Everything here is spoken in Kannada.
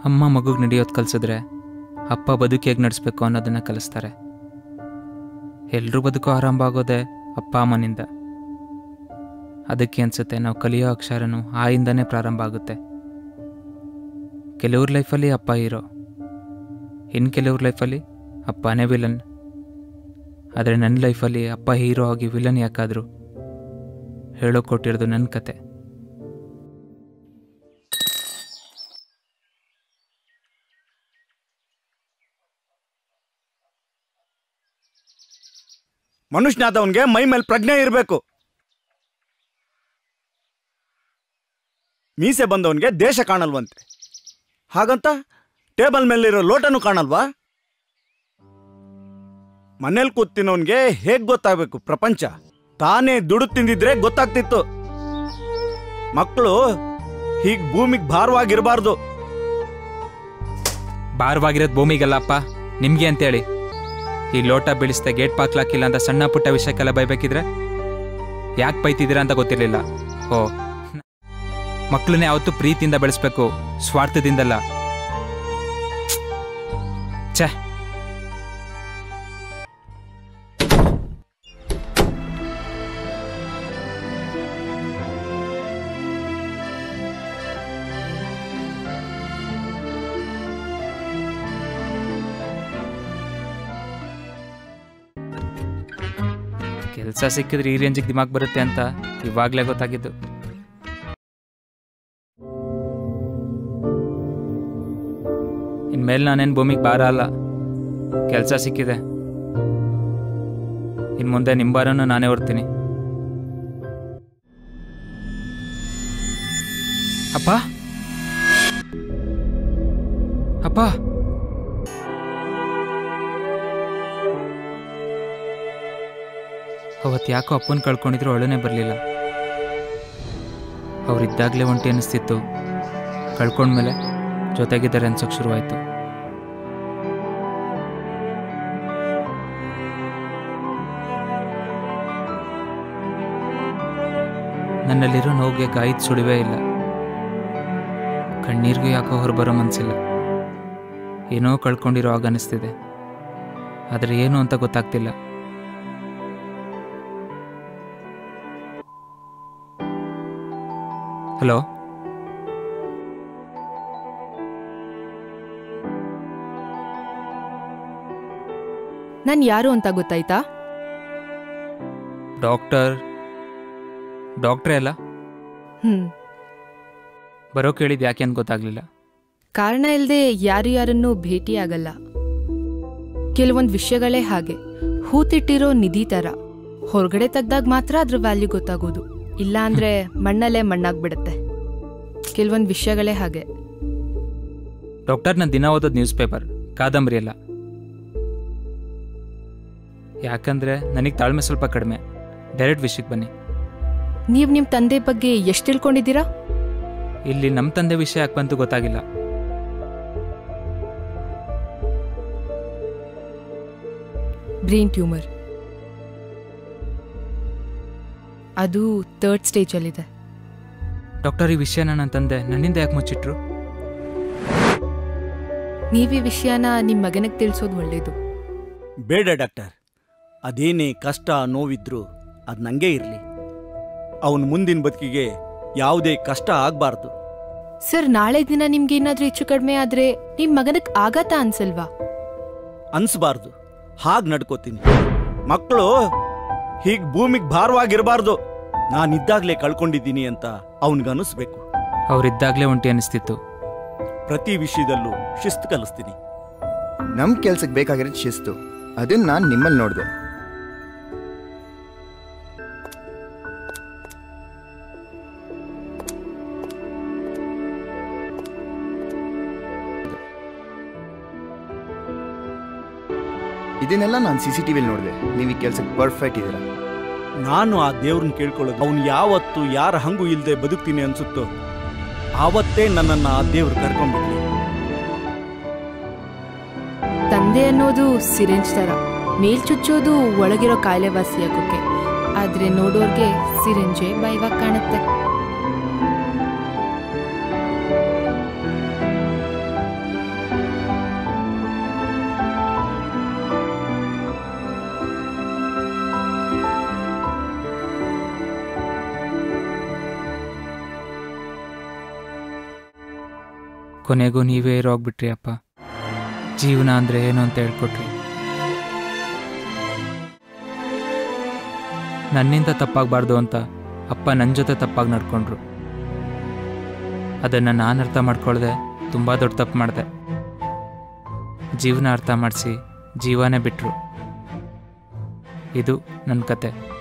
ಅಮ್ಮ ಮಗುಗೆ ನಡೆಯೋದು ಕಲಿಸಿದ್ರೆ ಅಪ್ಪ ಬದುಕು ಹೇಗೆ ನಡೆಸ್ಬೇಕು ಅನ್ನೋದನ್ನು ಕಲಿಸ್ತಾರೆ ಎಲ್ಲರೂ ಬದುಕು ಆರಂಭ ಆಗೋದೇ ಅಪ್ಪ ಅಮ್ಮನಿಂದ ಅದಕ್ಕೆ ಅನಿಸುತ್ತೆ ನಾವು ಕಲಿಯೋ ಅಕ್ಷರನೂ ಆಯಿಂದನೇ ಪ್ರಾರಂಭ ಆಗುತ್ತೆ ಕೆಲವ್ರ ಲೈಫಲ್ಲಿ ಅಪ್ಪ ಹೀರೋ ಇನ್ನು ಕೆಲವ್ರ ಲೈಫಲ್ಲಿ ಅಪ್ಪನೇ ವಿಲನ್ ಆದರೆ ನನ್ನ ಲೈಫಲ್ಲಿ ಅಪ್ಪ ಹೀರೋ ಆಗಿ ವಿಲನ್ ಯಾಕಾದ್ರು ಹೇಳೋ ಕೊಟ್ಟಿರೋದು ನನ್ನ ಕತೆ ಮನುಷ್ಯನಾದವನ್ಗೆ ಮೈ ಮೇಲೆ ಪ್ರಜ್ಞೆ ಇರಬೇಕು ಮೀಸೆ ಬಂದವನ್ಗೆ ದೇಶ ಕಾಣಲ್ವಂತೆ ಹಾಗಂತ ಟೇಬಲ್ ಮೇಲಿರೋ ಲೋಟನೂ ಕಾಣಲ್ವಾ ಮನೇಲಿ ಕೂತಿನವನ್ಗೆ ಹೇಗ್ ಗೊತ್ತಾಗಬೇಕು ಪ್ರಪಂಚ ತಾನೇ ದುಡು ತಿಂದಿದ್ರೆ ಗೊತ್ತಾಗ್ತಿತ್ತು ಮಕ್ಕಳು ಹೀಗ್ ಭೂಮಿಗೆ ಭಾರವಾಗಿರಬಾರ್ದು ಭಾರವಾಗಿರೋದು ಭೂಮಿಗಲ್ಲಪ್ಪ ನಿಮ್ಗೆ ಅಂತೇಳಿ ಈ ಲೋಟ ಬೀಳಿಸ್ದೆ ಗೇಟ್ ಪಾಕ್ಲಾಕಿಲ್ಲ ಅಂತ ಸಣ್ಣ ಪುಟ್ಟ ವಿಷಯಕ್ಕೆಲ್ಲ ಬೈಬೇಕಿದ್ರೆ ಯಾಕೆ ಬೈತಿದ್ದೀರಾ ಅಂತ ಗೊತ್ತಿರಲಿಲ್ಲ ಓ ಮಕ್ಕಳನ್ನ ಯಾವತ್ತೂ ಪ್ರೀತಿಯಿಂದ ಬೆಳೆಸ್ಬೇಕು ಸ್ವಾರ್ಥದಿಂದಲ್ಲ ಛೇ ಕೆಲಸ ಸಿಕ್ಕಿದ್ರೆ ಈ ರೇಂಜಿಗೆ ದಿಮಾಗ್ ಬರುತ್ತೆ ಅಂತ ಇವಾಗಲೇ ಗೊತ್ತಾಗಿದ್ದು ಇನ್ಮೇಲೆ ನಾನೇನು ಭೂಮಿಗೆ ಭಾರ ಅಲ್ಲ ಕೆಲಸ ಸಿಕ್ಕಿದೆ ಇನ್ನು ಮುಂದೆ ನಿಮ್ಮ ಭಾರನೂ ನಾನೇ ಹೊರ್ತೀನಿ ಅಪ್ಪ ಅಪ್ಪ ಅವತ್ತು ಯಾಕೋ ಅಪ್ಪನ ಕಳ್ಕೊಂಡಿದ್ರು ಅಳನೇ ಬರಲಿಲ್ಲ ಅವರಿದ್ದಾಗಲೇ ಒಂಟಿ ಅನ್ನಿಸ್ತಿತ್ತು ಕಳ್ಕೊಂಡ್ಮೇಲೆ ಜೊತೆಗಿದ್ದಾರೆ ಅನ್ಸೋಕೆ ಶುರುವಾಯಿತು ನನ್ನಲ್ಲಿರೋ ನೋವಿಗೆ ಗಾಯದ ಸುಳಿವೇ ಇಲ್ಲ ಕಣ್ಣೀರಿಗೂ ಯಾಕೋ ಹೊರಬರೋ ಮನಸ್ಸಿಲ್ಲ ಏನೋ ಕಳ್ಕೊಂಡಿರೋ ಆಗ ಅನಿಸ್ತಿದೆ ಆದರೆ ಏನು ಅಂತ ಗೊತ್ತಾಗ್ತಿಲ್ಲ ಹಲೋ ನಾನು ಯಾರು ಅಂತ ಗೊತ್ತಾಯ್ತಾ ಡಾಕ್ಟರ್ ಡಾಕ್ಟ್ರೇ ಅಲ್ಲ ಹ್ಮ್ ಬರೋ ಕೇಳಿದ್ದು ಯಾಕೆ ಅಂತ ಗೊತ್ತಾಗ್ಲಿಲ್ಲ ಕಾರಣ ಇಲ್ಲದೆ ಯಾರು ಯಾರನ್ನೂ ಭೇಟಿಯಾಗಲ್ಲ ಕೆಲವೊಂದು ವಿಷಯಗಳೇ ಹಾಗೆ ಹೂತಿಟ್ಟಿರೋ ನಿಧಿ ಥರ ಹೊರಗಡೆ ತೆಗ್ದಾಗ ಮಾತ್ರ ಅದ್ರ ವ್ಯಾಲ್ಯೂ ಗೊತ್ತಾಗೋದು ಇಲ್ಲ ಅಂದ್ರೆ ಮಣ್ಣಲ್ಲೇ ಮಣ್ಣಾಗ್ಬಿಡುತ್ತೆ ಕೆಲವೊಂದು ವಿಷಯಗಳೇ ಹಾಗೆ ಡಾಕ್ಟರ್ ನಾನು ದಿನ ಓದೋದು ನ್ಯೂಸ್ ಪೇಪರ್ ಕಾದಂಬರಿ ಅಲ್ಲ ಯಾಕಂದ್ರೆ ನನಗೆ ತಾಳ್ಮೆ ಸ್ವಲ್ಪ ಕಡಿಮೆ ಡೈರೆಕ್ಟ್ ವಿಷಯಕ್ಕೆ ಬನ್ನಿ ನೀವು ನಿಮ್ಮ ತಂದೆ ಬಗ್ಗೆ ಎಷ್ಟು ತಿಳ್ಕೊಂಡಿದ್ದೀರಾ ಇಲ್ಲಿ ನಮ್ಮ ತಂದೆ ವಿಷಯ ಯಾಕೆ ಬಂತು ಗೊತ್ತಾಗಿಲ್ಲ ಬ್ರೈನ್ ಟ್ಯೂಮರ್ ಅದು ಥರ್ಡ್ ಸ್ಟೇಜಲ್ಲಿದೆ ಡಾಕ್ಟರ್ ಈ ವಿಷಯನ ನನ್ನ ತಂದೆ ನನ್ನಿಂದ ಯಾಕೆ ಮುಚ್ಚಿಟ್ರು ನೀವು ಈ ವಿಷಯನ ನಿಮ್ಮ ಮಗನಿಗೆ ತಿಳಿಸೋದು ಒಳ್ಳೇದು ಬೇಡ ಡಾಕ್ಟರ್ ಅದೇನೇ ಕಷ್ಟ ನೋವಿದ್ರು ಅದು ನಂಗೆ ಇರಲಿ ಅವನ ಮುಂದಿನ ಬದುಕಿಗೆ ಯಾವುದೇ ಕಷ್ಟ ಆಗಬಾರ್ದು ಸರ್ ನಾಳೆ ದಿನ ನಿಮ್ಗೆ ಏನಾದ್ರೂ ಹೆಚ್ಚು ಕಡಿಮೆ ಆದ್ರೆ ನಿಮ್ ಮಗನಕ್ ಆಘಾತ ಅನ್ಸಲ್ವಾ ಅನ್ಸ್ಬಾರ್ದು ಹಾಗೆ ನಡ್ಕೋತೀನಿ ಮಕ್ಕಳು ಹೀಗೆ ಭೂಮಿಗೆ ಭಾರವಾಗಿರಬಾರ್ದು ನಾನಿದ್ದಾಗಲೇ ಕಳ್ಕೊಂಡಿದ್ದೀನಿ ಅಂತ ಅವನಿಗನ್ನಿಸ್ಬೇಕು ಅವರಿದ್ದಾಗಲೇ ಒಂಟಿ ಅನಿಸ್ತಿತ್ತು ಪ್ರತಿ ವಿಷಯದಲ್ಲೂ ಶಿಸ್ತು ಕಲಿಸ್ತೀನಿ ನಮ್ಮ ಕೆಲ್ಸಕ್ಕೆ ಬೇಕಾಗಿರೋದು ಶಿಸ್ತು ಅದನ್ನ ನಾನು ನಿಮ್ಮಲ್ಲಿ ನೋಡಿದೆ ಇದನ್ನೆಲ್ಲ ನಾನು ಸಿ ಸಿ ಟಿ ವಿಲಿ ನೋಡಿದೆ ನೀವು ಈ ಕೆಲ್ಸಕ್ಕೆ ಪರ್ಫೆಕ್ಟ್ ಇದ್ದೀರಾ ನಾನು ಆ ದೇವ್ರನ್ನ ಕೇಳ್ಕೊಳ್ಳೋದು ಅವನು ಯಾವತ್ತು ಯಾರ ಹಂಗು ಇಲ್ಲದೆ ಬದುಕ್ತೀನಿ ಅನ್ಸುತ್ತೋ ಆವತ್ತೇ ನನ್ನನ್ನು ಆ ದೇವ್ರು ಕರ್ಕೊಂಡ್ಬಿಡ್ಲಿ ತಂದೆ ಅನ್ನೋದು ಸಿರಿಂಜ್ ತರ ಮೇಲ್ ಚುಚ್ಚೋದು ಒಳಗಿರೋ ಕಾಯಿಲೆ ವಾಸಿಯಾಗೋಕೆ ಆದ್ರೆ ನೋಡೋರ್ಗೆ ಸಿರಿಂಜೆ ಭಯವಾಗಿ ಕಾಣುತ್ತೆ ಕೊನೆಗೂ ನೀವೇ ಇರೋಗ್ಬಿಟ್ರಿ ಅಪ್ಪ ಜೀವನ ಅಂದರೆ ಏನು ಅಂತ ಹೇಳ್ಕೊಟ್ರಿ ನನ್ನಿಂದ ತಪ್ಪಾಗಬಾರ್ದು ಅಂತ ಅಪ್ಪ ನನ್ನ ಜೊತೆ ತಪ್ಪಾಗಿ ನಡ್ಕೊಂಡ್ರು ಅದನ್ನು ನಾನು ಅರ್ಥ ಮಾಡ್ಕೊಳ್ದೆ ತುಂಬ ದೊಡ್ಡ ತಪ್ಪು ಮಾಡಿದೆ ಜೀವನ ಅರ್ಥ ಮಾಡಿಸಿ ಜೀವನೇ ಬಿಟ್ಟರು ಇದು ನನ್ನ ಕತೆ